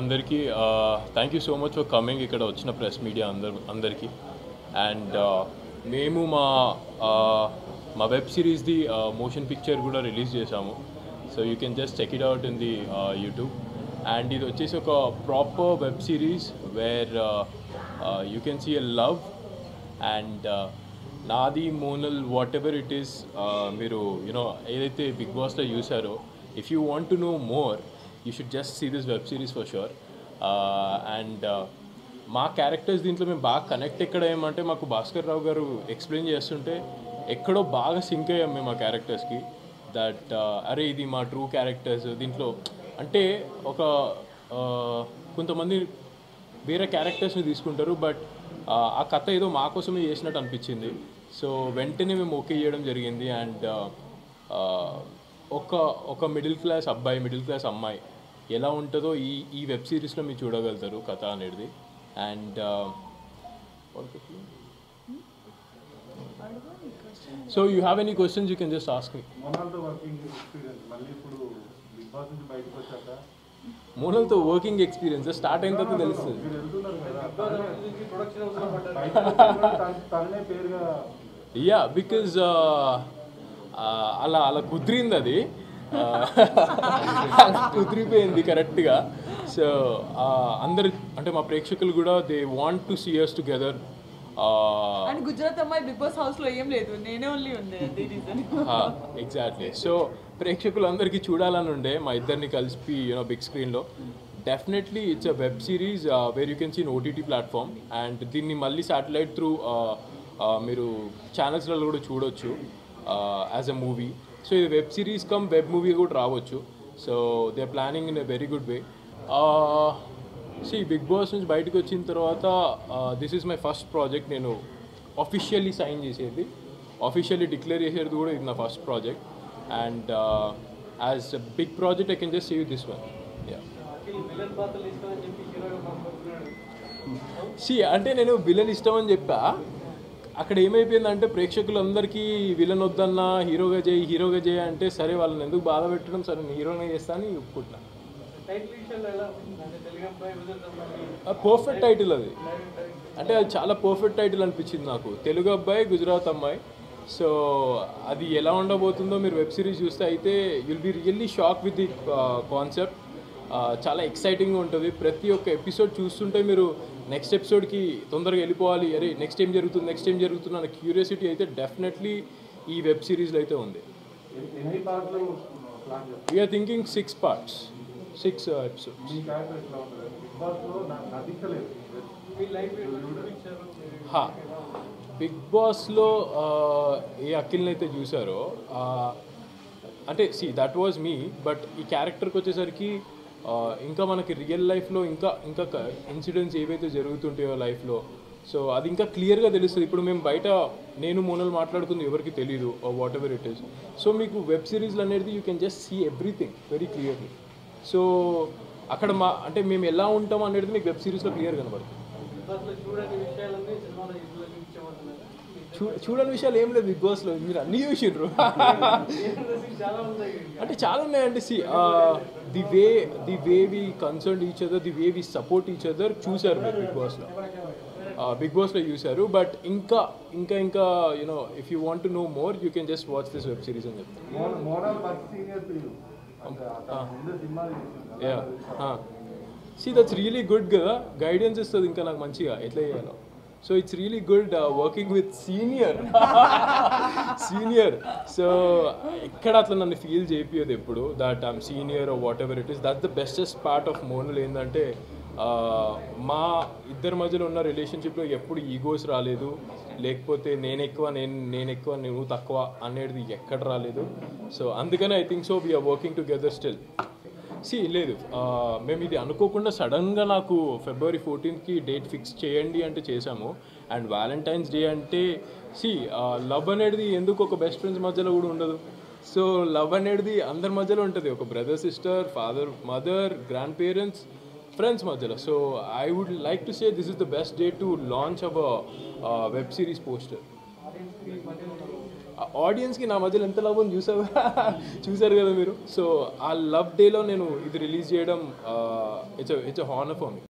అందరికీ thank you so much for coming ఇక్కడ వచ్చిన ప్రెస్ మీడియా అందరు అందరికీ అండ్ మేము మా uh, మా వెబ్ సిరీస్ది మోషన్ పిక్చర్ కూడా రిలీజ్ చేసాము so you can just check it out in the YouTube and ఇది వచ్చేసి ఒక proper web series where you can see a love and నాది Monal whatever it is మీరు యూనో ఏదైతే బిగ్ బాస్లో చూసారో if you want to know more you should just see this web series for sure and మా characters దీంట్లో మేము బాగా connect ఎక్కడ ఏమంటే మాకు భాస్కర్ రావు గారు ఎక్స్ప్లెయిన్ చేస్తుంటే ఎక్కడో బాగా సింక్ అయ్యాం మేము ఆ క్యారెక్టర్స్కి దట్ అరే ఇది మా ట్రూ క్యారెక్టర్స్ దీంట్లో అంటే ఒక uh, కొంతమంది వేరే క్యారెక్టర్స్ని తీసుకుంటారు బట్ ఆ కథ ఏదో మా కోసమే చేసినట్టు అనిపించింది సో వెంటనే మేము ఓకే చేయడం జరిగింది అండ్ ఒక ఒక మిడిల్ క్లాస్ అబ్బాయి మిడిల్ క్లాస్ అమ్మాయి ఎలా ఉంటుందో ఈ ఈ వెబ్ సిరీస్లో మీరు చూడగలుగుతారు కథ అనేది and so you have any questions you can just ask me మొనాల్తో వర్కింగ్ ఎక్స్పీరియన్స్ మళ్ళీ ఇప్పుడు బిగ్ బాస్ నుంచి బయటకు వచ్చాక మూలలతో వర్కింగ్ ఎక్స్పీరియన్స్ స్టార్ట్ అయిన తర్వాత తెలుస్తుంది మీరు వెళ్తున్నారు కదా బయటకు వచ్చి కూడా తన- తననే పేరుగా యా బికాజ్ అలా అలా కుదిరింది అది కుదిరిపోయింది కరెక్ట్గా సో అందరు అంటే మా ప్రేక్షకులు కూడా they want to see us together and Gujarat అమ్మాయి బిగ్ బాస్ హౌస్ లో ఏం లేదు నేనే ఓన్లీ ఉంది అది రీజన్ ఎగ్జాక్ట్లీ సో ప్రేక్షకులందరికీ చూడాలని ఉండే మా ఇద్దరిని కలిపి యూనో బిగ్ స్క్రీన్లో definitely it's a web series where you can seen OTT platform and దీన్ని మళ్ళీ శాటిలైట్ త్రూ మీరు ఛానల్స్లలో కూడా చూడొచ్చు యాజ్ అ మూవీ సో ఇది web series come web movie కూడా రావచ్చు so they planning in a very good way see Bigg Boss నుంచి బయటకు వచ్చిన తర్వాత this is my first project నేను అఫీషియల్లీ సైన్ చేసేది అఫీషియల్లీ డిక్లేర్ చేసేది కూడా ఇది నా first project and as a big project I can just save this one yeah see అంటే నేను విలన్ ఇష్టం అని చెప్పా అక్కడ ఏమైపోయిందంటే ప్రేక్షకులందరికీ విలన్ వద్దన్నా హీరోగా చేయి హీరోగా చేయి అంటే సరే వాళ్ళని ఎందుకు బాధ పెట్టడం సరే నేను హీరోనే చేస్తా అని ఒప్పుకుంటున్నా పర్ఫెక్ట్ టైటిల్ అది అంటే అది చాలా పర్ఫెక్ట్ టైటిల్ అనిపించింది నాకు తెలుగు అబ్బాయి గుజరాత్ అమ్మాయి సో అది ఎలా ఉండబోతుందో మీరు వెబ్ సిరీస్ చూస్తే అయితే you'll be really shock with the concept చాలా ఎక్సైటింగ్గా ఉంటుంది ప్రతి ఒక్క ఎపిసోడ్ చూస్తుంటే మీరు నెక్స్ట్ ఎపిసోడ్కి తొందరగా వెళ్ళిపోవాలి అరే నెక్స్ట్ ఏం జరుగుతుంది నెక్స్ట్ ఏం జరుగుతుంది అన్న క్యూరియాసిటీ అయితే డెఫినెట్లీ ఈ వెబ్ సిరీస్లో అయితే ఉంది ఎన్ని పాటలు ప్లాన్ చేస్తారు we're thinking six parts six episodes మీ క్యారెక్టర్ ఎట్లా ఉంటుంది బిగ్ బాస్లో నాకు నటించలేదు హా బిగ్ బాస్లో ఏ అఖిల్ని అయితే చూసారో ఆ, అంటే see that was me but ఈ క్యారెక్టర్కి వచ్చేసరికి ఆ, ఇంకా మనకి రియల్ లైఫ్లో ఇంకా ఇంకా ఇన్సిడెంట్స్ ఏవైతే జరుగుతుంటాయో లైఫ్లో సో అది ఇంకా క్లియర్గా తెలుస్తుంది ఇప్పుడు మేము బయట నేను మోనల్ మాట్లాడుకుంది ఎవరికి తెలియదు whatever it is so మీకు వెబ్ సిరీస్లు అనేది you can just see everything very clearly so అక్కడ మా అంటే మేము ఎలా ఉంటాం అనేది మీకు వెబ్ సిరీస్లో క్లియర్ కనబడుతుంది చూ చూడని విషయాలు ఏం లేదు బిగ్ బాస్లో మీరు అన్నీ చూసిండ్రు అంటే చాలా ఉన్నాయండి see the way the way we concern each other the way we support each other చూశారు మీరు బిగ్ బాస్లో బిగ్ బాస్లో చూశారు బట్ ఇంకా ఇంకా ఇంకా you know if you want to know more you can just watch this web series అని చెప్తాను మోన- Monal first senior to you ముందే సినిమా yeah see that's really good కదా గైడెన్స్ ఇస్తుంది ఇంకా నాకు మంచిగా ఎట్లా చేయాలో so it's really good working with senior senior so ఎక్కడ అట్లా నన్ను ఫీల్ చేపియదు ఎప్పుడు that I'm senior whatever it is that the bestest part of Monal ఏంటంటే uh, మా ఇద్దరి మధ్యలో ఉన్న రిలేషన్షిప్లో ఎప్పుడు ఈగోస్ రాలేదు లేకపోతే నేను ఎక్కువ నేను నేను ఎక్కువ నువ్వు తక్కువ అనేది ఎక్కడ రాలేదు సో అందుకనే I think so we're working together still see లేదు ఆ, మేము ఇది అనుకోకుండా సడన్గా నాకు ఫిబ్రవరి ఫోర్టీన్త్కి డేట్ ఫిక్స్ చేయండి అంటే చేశాము అండ్ వ్యాలంటైన్స్ డే అంటే సి లవ్ అనేది ఎందుకు ఒక బెస్ట్ ఫ్రెండ్స్ మధ్యలో కూడా ఉండదు సో లవ్ అనేది అందరి మధ్యలో ఉంటుంది ఒక brother sister father mother grand parents friends మధ్యలో so I would like to say this is the best day to launch a web series poster ఆడియన్స్కి నా మధ్యలో ఎంత లవ్ ఉంది చూసావు చూసారు కదా మీరు సో ఆ లవ్ డేలో నేను ఇది రిలీజ్ చేయడం it's it's honour for me